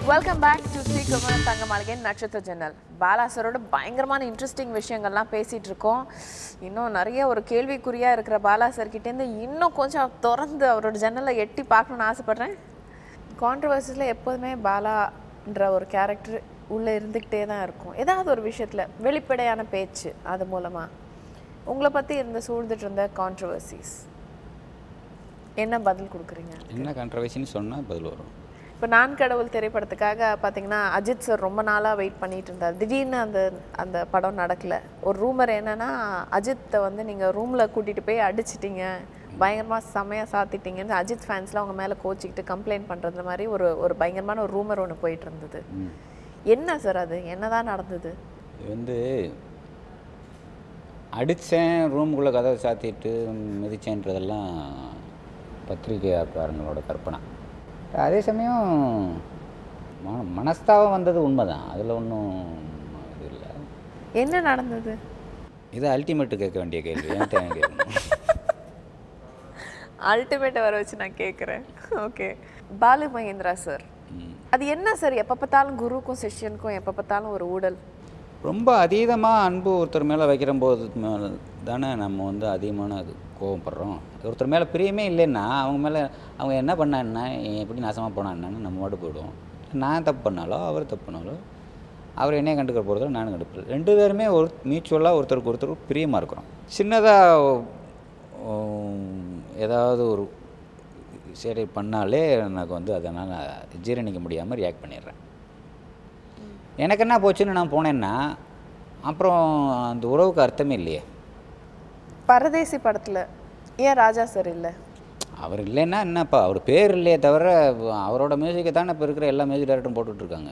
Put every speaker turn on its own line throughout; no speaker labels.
Welcome back to Sri Kumaran Thanga Maligai நட்சத்திர ஜன்னல் பாலா சரோட பயங்கரமான இன்ட்ரெஸ்டிங் விஷயங்கள்லாம் பேசிகிட்டு இருக்கோம் இன்னும் நிறைய ஒரு கேள்விக்குறியாக இருக்கிற பாலா சார்கிட்டேருந்து இன்னும் கொஞ்சம் திறந்து அவரோட ஜன்னலை எட்டி பார்க்கணுன்னு ஆசைப்பட்றேன் கான்ட்ரவர்சிஸில் எப்போதுமே பாலான்ற ஒரு கேரக்டர் உள்ளே இருந்துக்கிட்டே தான் இருக்கும் ஏதாவது ஒரு விஷயத்தில் வெளிப்படையான பேச்சு அது மூலமாக உங்களை பற்றி இருந்த சூழ்ந்துட்டு இருந்த கான்ட்ரவர்சிஸ் என்ன பதில் கொடுக்குறீங்க
என்ன கான்ட்ரவர்சின்னு சொன்னால் பதில் வரும்
இப்போ நான் கடவுள் திரைப்படத்துக்காக பார்த்தீங்கன்னா அஜித் சார் ரொம்ப நாளாக வெயிட் பண்ணிட்டு இருந்தார் திடீர்னு அந்த அந்த படம் நடக்கல ஒரு ரூமர் என்னன்னா அஜித்தை வந்து நீங்கள் ரூமில் கூட்டிகிட்டு போய் அடிச்சிட்டீங்க பயங்கரமாக செமையாக சாத்திட்டீங்கன்னு அஜித் ஃபேன்ஸ்லாம் அவங்க மேலே கோச்சிக்கிட்டு கம்ப்ளைண்ட் பண்ணுறது மாதிரி ஒரு ஒரு பயங்கரமான ஒரு ரூமர் ஒன்று போயிட்டு இருந்தது என்ன சார் அது என்னதான் நடந்தது
இது வந்து அடித்தேன் ரூமுக்குள்ளே கதவை சாத்திட்டு மிதிச்சேன்றதெல்லாம் பத்திரிகையாளர்களோட கற்பனை அதே சமயம் மன மனஸ்தாபம் வந்தது உண்மைதான் அதில் ஒன்றும் இது இல்லை
என்ன நடந்தது
இது அல்டிமேட்டு கேட்க வேண்டிய கேள்வி என்கிட்ட ஏன் கேட்கணும்
அல்டிமேட்டை வர வச்சு நான் கேட்குறேன் ஓகே பாலு மகேந்திரா சார்
ம்.
அது என்ன சார் எப்போ பார்த்தாலும் குருவுக்கும் சிஷ்யனுக்கும் எப்போ பார்த்தாலும் ஒரு ஊடல்
ரொம்ப அதீதமாக அன்பு ஒருத்தர் மேலே வைக்கிற போது மேலே தானே நம்ம வந்து அதிகமான அது கோவப்படுறோம் ஒருத்தர் மேலே பிரியமே இல்லைன்னா அவங்க மேலே அவங்க என்ன பண்ணான்னா எப்படி நாசமாக போனான்னு நம்ம மாட்டு போயிடுவோம் நான் தப்பு பண்ணாலோ அவர் தப்பு பண்ணாலோ அவர் என்னைய கண்டுக்க போகிறதோ நானும் கண்டுக்கிறேன் ரெண்டு பேருமே ஒரு மியூச்சுவலாக ஒருத்தருக்கு ஒருத்தர் பிரியமாக இருக்கிறோம் சின்னதாக ஏதாவது ஒரு சரி பண்ணாலே எனக்கு வந்து அதனால் ஜீரணிக்க முடியாமல் ரியாக்ட் பண்ணிடுறேன் எனக்கு என்ன போச்சுன்னு நான் போனேன்னா அப்புறம் அந்த உறவுக்கு அர்த்தமே இல்லையே
பரதேசி படத்துல ஏன் ராஜா சார் இல்லை
அவர் இல்லைன்னா என்னப்பா அவர் பேர் இல்லையே தவிர அவரோட மியூசிக்கை தானே இப்போ இருக்கிற எல்லா மியூசிக் டேரக்டரும் போட்டுட்ருக்காங்க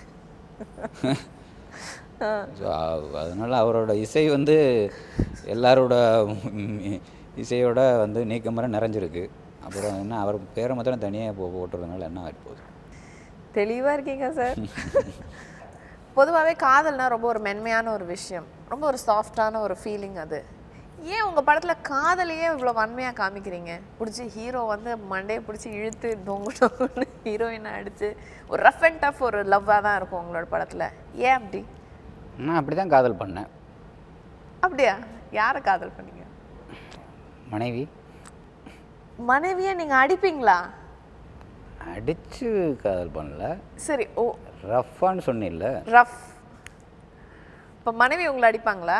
ஸோ அதனால் அவரோட இசை வந்து எல்லாரோட ம், இசையோட வந்து நீக்கமர நிறைஞ்சிருக்கு அப்புறம் என்ன அவர் பேரை மாத்திரம் தனியாக போ போட்டுறதுனால என்ன ஆகிட்டு போகுது
தெளிவா இருக்கீங்க சார் பொதுவாகவே காதல்னா ரொம்ப ஒரு மென்மையான ஒரு விஷயம் ரொம்ப ஒரு சாஃப்டான ஒரு ஃபீலிங் அது ஏன் உங்க படத்துல காதலையே இவ்வளோ வன்மையா காமிக்கிறீங்க பிடிச்சி ஹீரோ வந்து மண்டையை பிடிச்சி இழுத்து டொங்கு டொங்குன்னு ஹீரோயினை அடிச்சு ஒரு ரஃப் அண்ட் டஃப் ஒரு லவ்வாக தான் இருக்கும் உங்களோட படத்துல ஏன் அப்படி
நான் அப்படி தான் காதல் பண்ணேன்
அப்படியா யாரை காதல் பண்ணீங்க
மனைவி
மனைவியை நீங்க அடிப்பீங்களா
அடித்து காதல் பண்ணல
சரி ஓ
ரஃப்பான்னு சொன்னில்ல
ரஃப் இப்போ மனைவி உங்களை அடிப்பாங்களா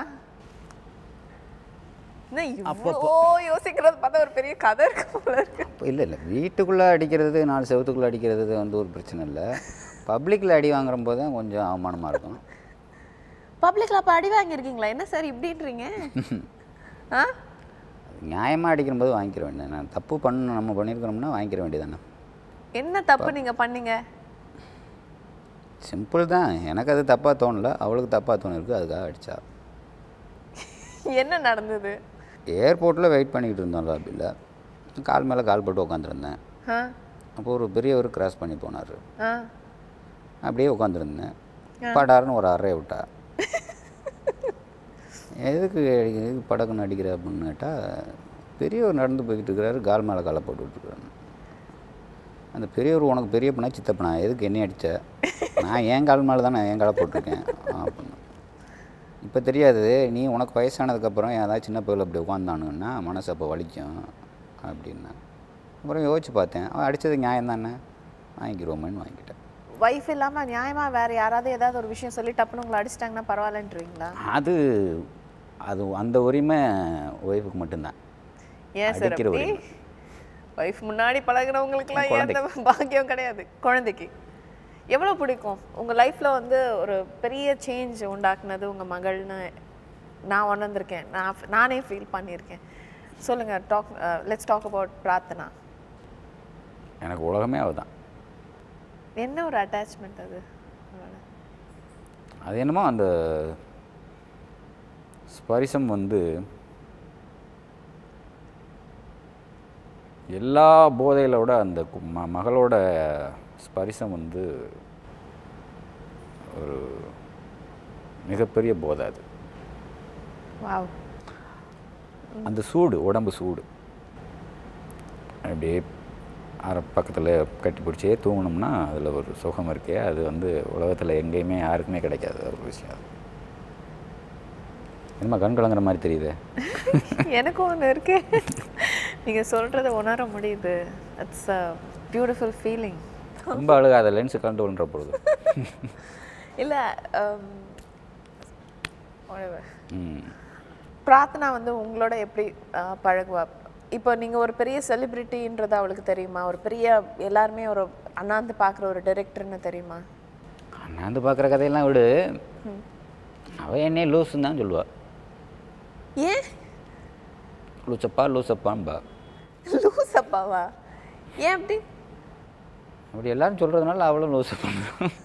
என்ன இவ்வளோ யோசிக்கிறது பார்த்தா ஒரு பெரிய கதை இருக்கு போல இருக்கு
அப்போ இல்லை இல்லை வீட்டுக்குள்ளே அடிக்கிறது நாலு செவத்துக்குள்ளே அடிக்கிறது வந்து ஒரு பிரச்சனை இல்லை பப்ளிக்கில் அடி வாங்குற போது தான் கொஞ்சம் அவமானமாக இருக்கும்
பப்ளிக்ல அப்போ அடி வாங்கியிருக்கீங்களா என்ன சார் இப்படின்றீங்க ஆ
நியாயமாக அடிக்கிற போது வாங்கிக்கிற வேண்டியது நான் தப்பு பண்ண நம்ம பண்ணியிருக்கிறோம்னா வாங்கிக்கிற வேண்டியதானே
என்ன தப்பு நீங்க பண்ணீங்க
சிம்பிள் தான் எனக்கு அது தப்பாக தோணல அவளுக்கு தப்பாக தோணிருக்கு அதுக்காக அடித்தா
என்ன நடந்தது
ஏர்போர்ட்டில் வெயிட் பண்ணிக்கிட்டு இருந்தோம் லாபியில் கால் மேலே கால் போட்டு உட்காந்துருந்தேன்
ஆ
அப்போ ஒரு பெரியவர் கிராஸ் பண்ணி போனார்
ஆ
அப்படியே உட்காந்துருந்தேன் படாருன்னு ஒரு அறையை விட்டா எதுக்கு எதுக்கு படக்குன்னு அடிக்கிற அப்படின்னு கேட்டால் பெரியவர் நடந்து போய்கிட்டு இருக்கிறாரு கால் மேலே காலை போட்டு விட்டுருக்காரு அந்த பெரியவர் உனக்கு பெரிய பண்ணா சித்தப்பனா எதுக்கு என்னை அடித்த நான் என் கால் மேலே தானே என் காலை போட்டிருக்கேன் அப்படின்னு இப்போ தெரியாது நீ உனக்கு வயசானதுக்கப்புறம் ஏதாவது சின்ன பையில அப்படி உட்காந்தானுங்கன்னா மனசு அப்போ வலிக்கும் அப்படின்னா அப்புறம் யோசிச்சு பார்த்தேன் அவன் அடித்தது நியாயம் தானே வாங்கிக்கிறோமேன்னு வாங்கிக்கிட்டேன்
வைஃப் இல்லாம நியாயமா வேற யாராவது ஏதாவது ஒரு விஷயம் சொல்லி டப்புன்னு உங்களை அடிச்சிட்டாங்கன்னா பரவாயில்லன்றீங்களா
அது அது அந்த உரிமை ஒய்ஃபுக்கு மட்டும்தான்
ஏன் சார்
அடிக்கிற
அப்படி
உரிமை.
வைஃப் முன்னாடி பழகுனவங்களுக்குலாம் எந்த பாக்கியம் கிடையாது குழந்தைக்கு எவ்வளோ பிடிக்கும் உங்கள் லைஃப்பில் வந்து ஒரு பெரிய சேஞ்ச் உண்டாக்குனது உங்கள் மகள்னு நான் உணர்ந்திருக்கேன் நான் நானே ஃபீல் பண்ணியிருக்கேன் சொல்லுங்கள் talk let's talk about Prarthana
எனக்கு உலகமே அவள் தான்
என்ன ஒரு அட்டாச்மெண்ட் அது உங்களோட?
அது என்னமோ அந்த ஸ்பரிசம் வந்து எல்லா போதையிலோட அந்த கு- ம மகளோட ஸ்பரிசம் வந்து ஒரு மிகப்பெரிய போதை அது
வாவ்
அந்த சூடு உடம்பு சூடு அப்படியே அரை பக்கத்தில் கட்டி பிடிச்சே தூங்கினோம்னா அதில் ஒரு சுகம் இருக்கே அது வந்து உலகத்தில் எங்கேயுமே யாருக்குமே கிடைக்காத ஒரு விஷயம் அது என்னம்மா கண் கலங்குற மாதிரி தெரியுது
எனக்கும் ஒன்று இருக்கு நீங்கள் சொல்கிறத உணர முடியுது இட்ஸ் அ பியூட்டிஃபுல் ஃபீலிங்
ரொம்ப அழுகாத லென்ஸு கலந்து விழுன்ற பொழுது
இல்லை
ம்
பிரார்த்தனா வந்து உங்களோட எப்படி அஹ், பழகுவா இப்போ நீங்கள் ஒரு பெரிய செலிப்ரிட்டின்றது அவளுக்கு தெரியுமா ஒரு பெரிய எல்லாருமே ஒரு அண்ணாந்து பார்க்குற ஒரு டைரக்டர்னு தெரியுமா
அண்ணாந்து பார்க்குற கதையெல்லாம் விடு அவள் என்னையே லூசுன்னு தான் சொல்லுவாள்
ஏன்
லூசப்பா லூசப்பான்பா
லூஸ் அப்பாவா ஏன் அப்படி
அப்படி எல்லாரும் சொல்கிறதுனால அவளும் லூசப்பான்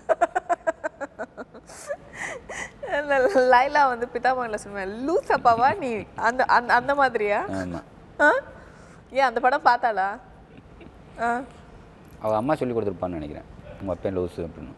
இல்ல, லைலா வந்து பிதாமகனில் சொல்லுவேன் லூஸ் அப்பாவா நீ அந்த அந்த அந்த மாதிரியா
ஆமாம்
ஆ ஏன் அந்த படம் பார்த்தாளா ஆ
அவள் அம்மா சொல்லி கொடுத்துருப்பான்னு நினைக்கிறேன் உங்கள் அப்பா லூசு அப்படின்னு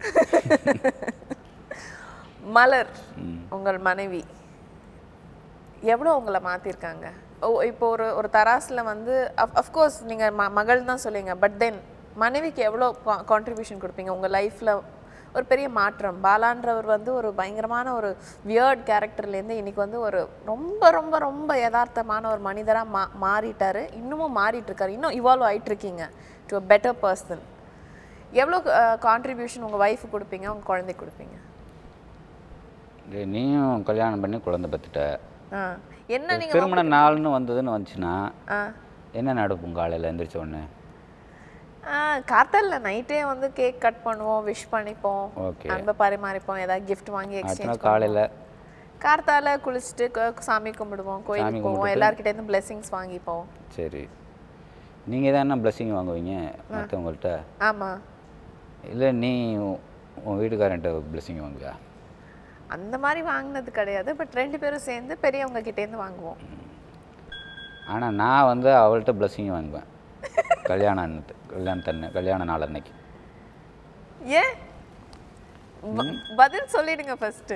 மலர் உங்கள் மனைவி எவ்வளோ உங்களை மாற்றிருக்காங்க ஓ இப்போ ஒரு ஒரு தராசில் வந்து அஃப்கோர்ஸ் நீங்கள் ம மகள் தான் சொல்லுவீங்க பட் தென் மனைவிக்கு எவ்வளோ கான்ட்ரிபியூஷன் கொடுப்பீங்க உங்கள் லைஃப்பில் ஒரு பெரிய மாற்றம் பாலான்றவர் வந்து ஒரு பயங்கரமான ஒரு வியர்ட் கேரக்டர்லேருந்து இன்னைக்கு வந்து ஒரு ரொம்ப ரொம்ப ரொம்ப யதார்த்தமான ஒரு மனிதராக மா மாறிட்டாரு இன்னமும் மாறிட்டு இருக்காரு இன்னும் இவால்வ் ஆயிட்டு இருக்கீங்க டு அ பெட்டர் பர்சன் எவ்வளோ கான்ட்ரிபியூஷன் உங்கள் ஒய்ஃபுக்கு கொடுப்பீங்க உங்கள் குழந்தைக்கு கொடுப்பீங்க
டேய், நீயும் கல்யாணம் பண்ணி குழந்தை பெற்றுட்ட
ஆ என்ன நீங்கள்
திருமண நாள்னு வந்ததுன்னு வந்துச்சுன்னா
ஆ
என்ன நடக்கும் காலையில் எந்திரிச்ச உடனே
கார்த்தால நைட்டே வந்து கேக் கட் பண்ணுவோம் விஷ் பண்ணிப்போம்
ஓகே
அன்பை பரிமாறிப்போம் ஏதாவது கிஃப்ட் வாங்கி
அடுத்த
எக்ஸ்சேஞ்ச்
நாள் காலையில்
கார்த்தால குளிச்சுட்டு க- சாமி கும்பிடுவோம் கோயிலுக்கு போவோம் எல்லார்கிட்ட இருந்து பிளெஸிங்ஸ் வாங்கிப்போம்
சரி நீங்கள் தான் என்ன பிளஸ்ஸிங் வாங்குவீங்க மற்றவங்கள்ட்ட
ஆமா
இல்லை நீ உன் உன் வீட்டுக்காரன்ட்ட பிளஸ்ஸிங் வாங்குவியா
அந்த மாதிரி வாங்கினது கிடையாது பட் ரெண்டு பேரும் சேர்ந்து பெரியவங்க கிட்ட இருந்து வாங்குவோம்
ஆனால் நான் வந்து அவள்கிட்ட பிளஸ்ஸிங் வாங்குவேன் கல்யாணம் அன்னைக்கு கல்யாணத்தன்னை கல்யாண நாள் அன்னைக்கு
ஏன் ப- பதில் சொல்லிடுங்க ஃபர்ஸ்ட்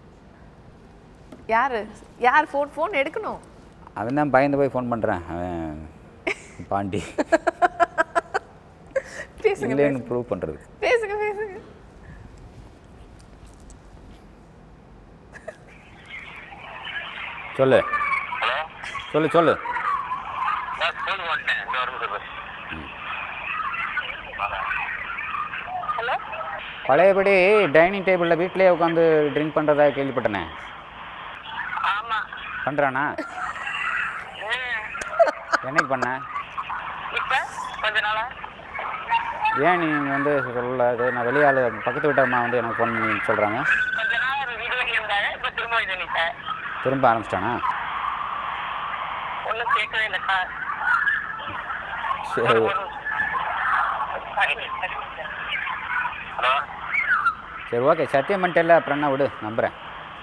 யாரு யார் ஃபோன் ஃபோன் எடுக்கணும்
அவன் தான் பயந்து போய் ஃபோன் பண்ணுறேன் அவன் பாண்டி
பேசுங்க
இல்லைன்னு ப்ரூவ் பண்ணுறது
பேசுங்க பேசுங்க
சொல்லு
ஹலோ
சொல்லு சொல்லு
நான் ஸ்கூலுக்கு வந்துட்டேன் இந்த ஒரு நிமிஷம் ஹலோ
பழையபடி டைனிங் டேபிளில் வீட்டிலேயே உட்காந்து ட்ரிங்க் பண்ணுறதா கேள்விப்பட்டனே
ஆமாம்
பண்ணுறானா என்னைக்கு பண்ண
இப்போ கொஞ்ச நாளா
ஏன் நீ வந்து சொல்லாது நான் வெளியாள் பக்கத்து வீட்டம்மா வந்து எனக்கு ஃபோன் பண்ணி சொல்கிறாங்க
கொஞ்ச நாள் ஒரு இது பண்ணியிருந்தாங்க இப்போ திரும்ப இது பண்ணிட்டேன்
திரும்ப ஆரம்பிச்சிட்டானா
ஒன்றும் கேட்கவே இல்லை சார்
சரி
ஹலோ
சரி ஓகே சத்தியம் பண்ணிட்டேல்ல அப்புறம் என்ன விடு நம்புகிறேன்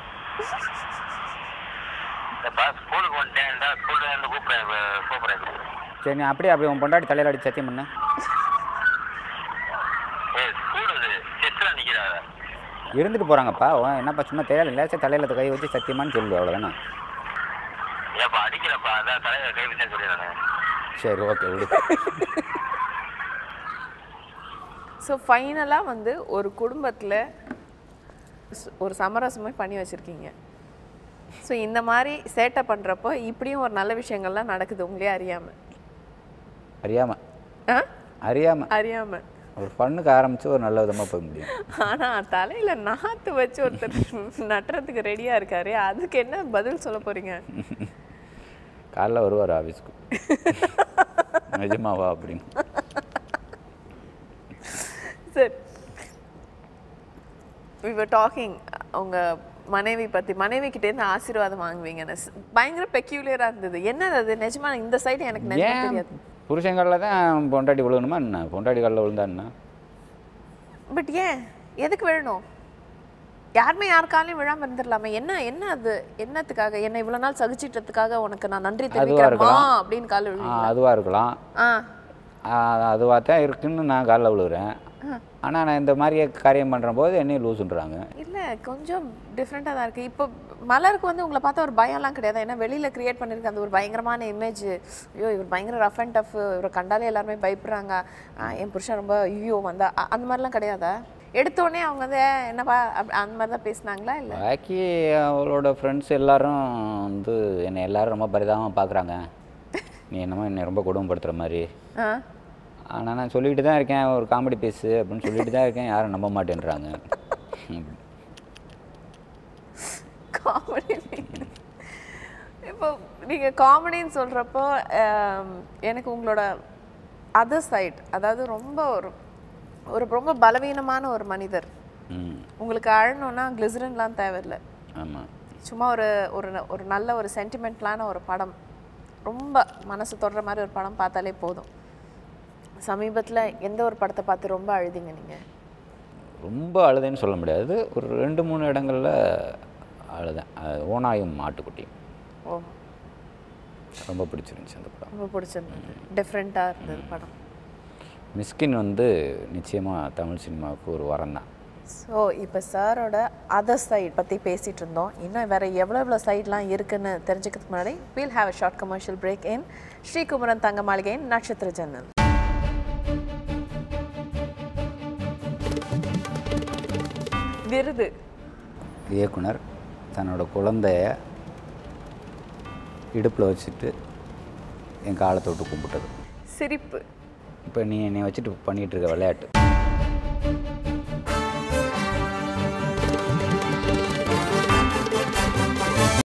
இல்லைப்பா ஸ்கூலுக்கு வந்துட்டேன் இந்த ஸ்கூலில் இருந்து கூப்பிட்றேன் கூப்பிட்றேன்
சரி நீ அப்படியே அப்படி உன் பொண்டாட்டி தலையில் அடிச்சு சத்தியம் பண்ணு
ஏ ஸ்கூல் இது செஸ்ஸில் நிற்கிறாங்க
இருந்துட்டு போகிறாங்கப்பா என்னப்பா சும்மா தேவையில்லை லேசாக தலையில் கை வச்சு சத்தியமான்னு சொல்லு அவ்வளோதானே
ஏப்பா அடிக்கிறப்பா அதான் தலையில் கை வச்சேன்னு சொல்லிடுறாங்க
சரி ஓகே விடு
ஸோ ஃபைனலாக வந்து ஒரு குடும்பத்தில் ஒரு சமரசமே பண்ணி வச்சுருக்கீங்க ஸோ இந்த மாதிரி சேட்டை பண்ணுறப்போ இப்படியும் ஒரு நல்ல விஷயங்கள்லாம் நடக்குது உங்களே அறியாமல்
அறியாமல்
ஆ
அறியாமல்
அறியாமல்
ஒரு பண்ணுக்கு ஆரம்பித்து ஒரு நல்ல விதமாக போக முடியும்
ஆனால் தலையில் நாற்று வச்சு ஒருத்தர் நட்டுறதுக்கு ரெடியாக இருக்காரு அதுக்கு என்ன பதில் சொல்ல போகிறீங்க
காலைல வருவார் ஆஃபீஸ்க்கு நிஜமாவா அப்படின்னு
சரி we were டாக்கிங் உங்க மனைவி பத்தி மனைவி கிட்ட இருந்து ஆசீர்வாதம் வாங்குவீங்கன்னு ஸ்- பயங்கர பெக்யூலியரா இருந்தது என்னது அது நிஜமா இந்த சைடு எனக்கு நிஜமா
ஏன்
தெரியாது
புருஷங்களில் தான் பொண்டாட்டி விழுகணுமா என்ன பொண்டாட்டி காலில் விழுந்தா என்ன
பட் ஏன் எதுக்கு விழணும் யாருமே யாருக்காலையும் விழாம இருந்துடலாமே என்ன என்ன அது என்னத்துக்காக என்ன இவ்வளவு நாள் சகிச்சிட்டதுக்காக உனக்கு நான் நன்றி தெரிவிக்கிறேன்மா
இருக்கலாம்.
அப்படின்னு கால
ஆ,
விழுவீங்க
அதுவாக இருக்கலாம்
ஆ
அதுவாக தான் இருக்குன்னு நான் காலில் விழுகிறேன் ஆனால் நான் இந்த மாதிரி காரியம் பண்ணுற போது என்னையும் லூசுன்றாங்க
இல்லை கொஞ்சம் டிஃப்ரெண்ட்டாக தான் இருக்குது இப்போ மலருக்கு வந்து உங்களை பார்த்தா ஒரு பயம்லாம் கிடையாது ஏன்னா வெளியில் கிரியேட் பண்ணியிருக்க அந்த ஒரு பயங்கரமான இமேஜ் ஐயோ இவர் பயங்கர ரஃப் அண்ட் டஃப் இவரை கண்டாலே எல்லாருமே பயப்படுறாங்க ஆ, என் புருஷன் ரொம்ப ஐயோ வந்தா அ- அந்த மாதிரிலாம் கிடையாதா எடுத்தோடனே அவங்க வந்து "ஏ, என்னப்பா அப் அந்த மாதிரி தான் பேசுனாங்களா இல்லை
பாக்கி அவளோட ஃப்ரெண்ட்ஸ் எல்லாரும் வந்து என்னை எல்லாரும் ரொம்ப பரிதாபமாக பார்க்குறாங்க நீ என்னமோ என்னை ரொம்ப கொடுமைப்படுத்துகிற மாதிரி
ஆ
ஆனால் நான் சொல்லிட்டு தான் இருக்கேன் ஒரு காமெடி பேசு அப்படின்னு சொல்லிட்டு தான் இருக்கேன் யாரும் நம்ப மாட்டேன்றாங்க
காமெடி இப்போ நீங்கள் காமெடின்னு சொல்கிறப்போ எனக்கு உங்களோட அதர் சைட் அதாவது ரொம்ப ஒரு ஒரு ரொம்ப பலவீனமான ஒரு மனிதர்
ம்
உங்களுக்கு அழணும்னா கிளிசரின்லாம் தேவையில்லை
ஆமாம்
சும்மா ஒரு ஒரு ந- ஒரு நல்ல ஒரு சென்டிமெண்ட்லான ஒரு படம் ரொம்ப மனசு தொடுற மாதிரி ஒரு படம் பார்த்தாலே போதும் சமீபத்தில் எந்த ஒரு படத்தை பார்த்து ரொம்ப அழுதிங்க நீங்கள்
ரொம்ப அழுதேன்னு சொல்ல முடியாது ஒரு ரெண்டு மூணு இடங்களில் அழுதேன் அது ஓனாயும் ஆட்டுக்குட்டியும்
ஓ
ரொம்ப பிடிச்சிருந்துச்சு அந்த படம்
ரொம்ப பிடிச்சிருந்தது டிஃப்ரெண்ட்டாக இருந்தது படம்
மிஸ்கின் வந்து நிச்சயமாக தமிழ் சினிமாவுக்கு ஒரு வரம் தான்
ஸோ இப்போ சாரோட அதர் சைட் பற்றி பேசிகிட்டு இருந்தோம் இன்னும் வேறு எவ்வளோ எவ்வளோ சைட்லாம் இருக்குன்னு தெரிஞ்சுக்கிறதுக்கு முன்னாடி we'll have a short commercial break in Sri Kumaran Thanga மாளிகையின் நட்சத்திர ஜன்னல் விருது
இயக்குனர் தன்னோட குழந்தைய இடுப்பில் வச்சுட்டு என் காலை தொட்டு கும்பிட்டது
சிரிப்பு
இப்போ நீ என்னை வச்சுட்டு பண்ணிகிட்டு இருக்க விளையாட்டு